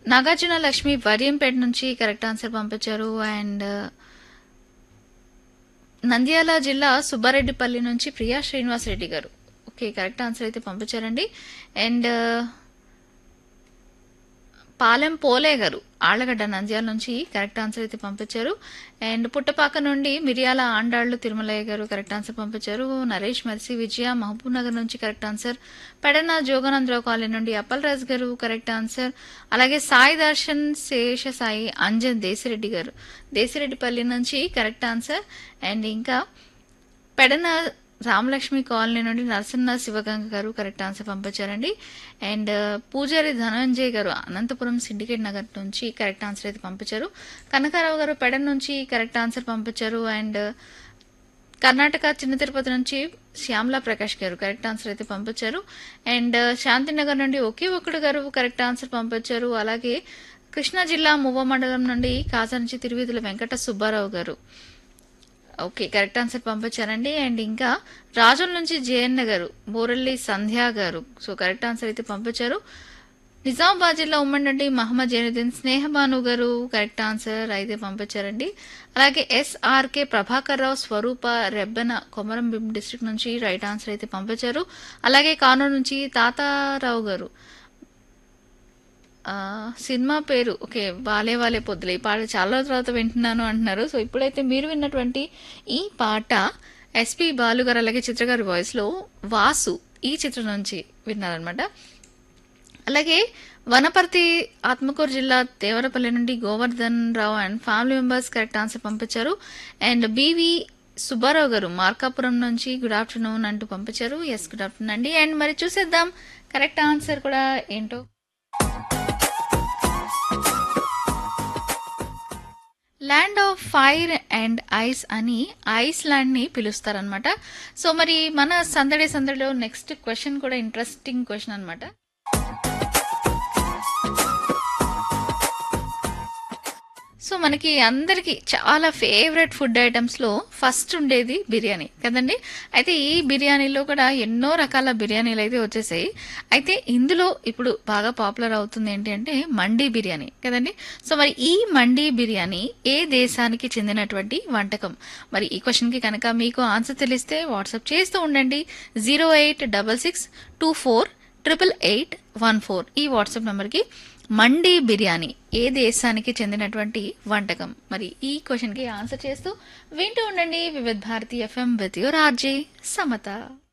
నాగార్జున లక్ష్మి వరియంపేట నుంచి correct answer పంపించారు and Nandyal జిల్లా సుబ్బారెడ్డిపల్లి నుంచి ప్రియా శ్రీనివాస్ రెడ్డి గారు ఓకే కరెక్ట్ ఆన్సర్ అయితే పంపించారండి అండ్ పాలెం పోలే గారు ఆళ్లగడ్డ నంద్యాల నుంచి కరెక్ట్ ఆన్సర్ అయితే పంపించారు అండ్ పుట్టపాక నుండి మిరియాల ఆండాళ్లు తిరుమలయ్య గారు కరెక్ట్ ఆన్సర్ పంపించారు నరేష్ మెర్సీ విజయ మహబూబ్ నగర్ నుంచి correct answer Pedana Joganandarao colony నుండి అప్పల్ రాజ్ గారు కరెక్ట్ ఆన్సర్ అలాగే సాయి దర్శన్ శేష సాయి అంజన్ దేశిరెడ్డి గారు దేశిరెడ్డిపల్లి నుంచి కరెక్ట్ ఆన్సర్ అండ్ ఇంకా పెడన రామలక్ష్మి కాలనీ నుండి నరసన్న శివగంగ గారు కరెక్ట్ ఆన్సర్ పంపించారండి అండ్ పూజారి ధనంజయ్ గారు అనంతపురం సిండికేట్ నగర్ నుంచి కరెక్ట్ ఆన్సర్ అయితే పంపించారు కనకారావు గారు పెడన్ నుంచి కరెక్ట్ ఆన్సర్ పంపించారు అండ్ కర్ణాటక చిన్న తిరుపతి నుంచి శ్యామలా ప్రకాష్ గారు కరెక్ట్ ఆన్సర్ అయితే పంపించారు అండ్ శాంతినగర్ నుండి ఒకే ఒక్కడు గారు కరెక్ట్ ఆన్సర్ పంపించారు అలాగే కృష్ణా జిల్లా మువ్వ మండలం నుండి కాజా నుంచి తిరువీధుల Venkata Subbarao garu okay correct answer పంపించారండి అండ్ ఇంకా రాజుల నుంచి జయన్న గారు బోరల్లి సంధ్య గారు సో కరెక్ట్ ఆన్సర్ అయితే పంపించారు నిజామాబాద్ జిల్లా ఉమ్మడి నుండి మహమ్మద్ జైనుద్దీన్ స్నేహబాను గారు కరెక్ట్ ఆన్సర్ అయితే పంపించారండి అలాగే ఎస్ఆర్కే ప్రభాకర్ రావు స్వరూప రెబ్బెన కొమరం భీం డిస్ట్రిక్ట్ నుంచి రైట్ ఆన్సర్ అయితే పంపించారు అలాగే కానూరు నుంచి తాతారావు గారు ఆ, సినిమా పేరు ఓకే బాలే వాలే పొద్దులే ఈ పాట చాలా రోజుల తర్వాత వింటున్నాను అంటున్నారు సో ఇప్పుడైతే మీరు విన్నటువంటి ఈ పాట ఎస్పి బాలు గారు అలాగే చిత్ర గారి వాయిస్లో వాసు ఈ చిత్రం నుంచి విన్నారనమాట అలాగే వనపర్తి ఆత్మకూరు జిల్లా దేవరపల్లి నుండి Govardhan Rao and family members correct answer పంపించారు అండ్ బీవీ సుబ్బారావు గారు మార్కాపురం నుంచి గుడ్ ఆఫ్టర్నూన్ అంటూ పంపించారు ఎస్ గుడ్ ఆఫ్టర్నూన్ అండి అండ్ మరి చూసేద్దాం కరెక్ట్ ఆన్సర్ కూడా ఏంటో land of fire and ice అని ఐస్లాండ్ ని పిలుస్తారనమాట సో మరి మన సందడి సందడిలో నెక్స్ట్ క్వశ్చన్ కూడా ఇంట్రెస్టింగ్ క్వశ్చన్ అన్నమాట సో మనకి అందరికి చాలా ఫేవరెట్ ఫుడ్ ఐటమ్స్లో ఫస్ట్ ఉండేది బిర్యానీ కదండి అయితే ఈ బిర్యానీలో కూడా ఎన్నో రకాల బిర్యానీలు అయితే వచ్చేసాయి అయితే ఇందులో ఇప్పుడు బాగా పాపులర్ అవుతుంది ఏంటి అంటే మండీ బిర్యానీ కదండి సో మరి ఈ మండీ బిర్యానీ ఏ దేశానికి చెందినటువంటి వంటకం మరి ఈ క్వశ్చన్కి కనుక మీకు ఆన్సర్ తెలిస్తే వాట్సాప్ చేస్తూ ఉండండి zero eight double six two four triple eight one four ఈ వాట్సాప్ నెంబర్కి మండీ బిర్యానీ ఏ దేశానికి చెందినటువంటి వంటకం మరి ఈ క్వశ్చన్కి ఆన్సర్ చేస్తూ వింటూ ఉండండి Vividh Bharati FM with your RJ Samata